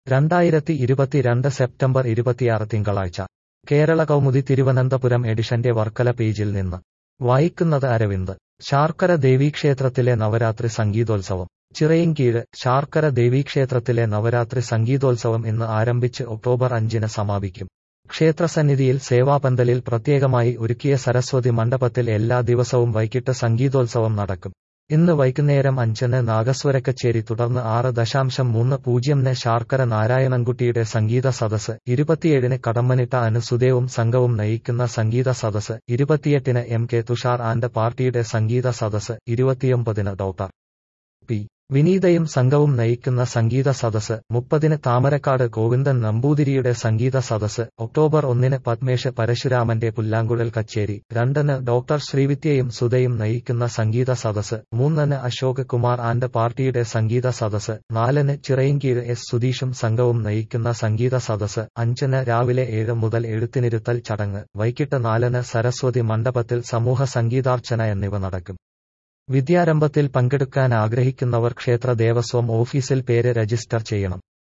രണ്ടായിരത്തി ഇരുപത്തിരണ്ട് സെപ്റ്റംബർ ഇരുപത്തിയാറ് തിങ്കളാഴ്ച കേരള കൗമുദി തിരുവനന്തപുരം എഡിഷന്റെ വർക്കല പേജിൽ നിന്ന് വായിക്കുന്നത് അരവിന്ദ് ശാർക്കര ദേവീക്ഷേത്രത്തിലെ നവരാത്രി സംഗീതോത്സവം ചിറയിൻകീഴ് ശാർക്കര ദേവീക്ഷേത്രത്തിലെ നവരാത്രി സംഗീതോത്സവം ഇന്ന് ആരംഭിച്ച് ഒക്ടോബർ അഞ്ചിന് സമാപിക്കും ക്ഷേത്രസന്നിധിയിൽ സേവാപന്തലിൽ പ്രത്യേകമായി ഒരുക്കിയ സരസ്വതി മണ്ഡപത്തിൽ എല്ലാ ദിവസവും വൈകിട്ട് സംഗീതോത്സവം നടക്കും ഇന്ന് വൈകുന്നേരം അഞ്ചിന് നാഗസ്വരക്കച്ചേരി തുടർന്ന് ആറ് ദശാംശം മൂന്ന് പൂജ്യംന് ശാർക്കര നാരായണൻകുട്ടിയുടെ സംഗീത സദസ് ഇരുപത്തിയേഴിന് കടമ്മനിട്ട അനുസുദേവും സംഘവും നയിക്കുന്ന സംഗീത സദസ് ഇരുപത്തിയെട്ടിന് എം കെ തുഷാർ ആൻഡ് പാർട്ടിയുടെ സംഗീത സദസ് ഇരുപത്തിയൊമ്പതിന് ഡോക്ടർ പി വിനീതയും സംഘവും നയിക്കുന്ന സംഗീത സദസ് മുപ്പതിന് താമരക്കാട് ഗോവിന്ദൻ നമ്പൂതിരിയുടെ സംഗീത സദസ് ഒക്ടോബർ ഒന്നിന് പത്മേഷ് പരശുരാമന്റെ പുല്ലാങ്കുഴൽ കച്ചേരി രണ്ടിന് ഡോക്ടർ ശ്രീവിദ്യയും സുധയും നയിക്കുന്ന സംഗീത സദസ് മൂന്നിന് അശോക് കുമാർ ആൻഡ് പാർട്ടിയുടെ സംഗീത സദസ് നാലിന് ചിറയിൻകീഴ് എസ് സുധീഷും സംഘവും നയിക്കുന്ന സംഗീത സദസ് അഞ്ചിന് രാവിലെ ഏഴ് മുതൽ എഴുത്തിനിരുത്തൽ ചടങ്ങ് വൈകിട്ട് നാലിന് സരസ്വതി മണ്ഡപത്തിൽ സമൂഹ സംഗീതാർച്ചന എന്നിവ നടക്കും വിദ്യാരംഭത്തിൽ പങ്കെടുക്കാൻ ആഗ്രഹിക്കുന്നവർ ക്ഷേത്ര ദേവസ്വം ഓഫീസിൽ പേര് രജിസ്റ്റർ ചെയ്യണം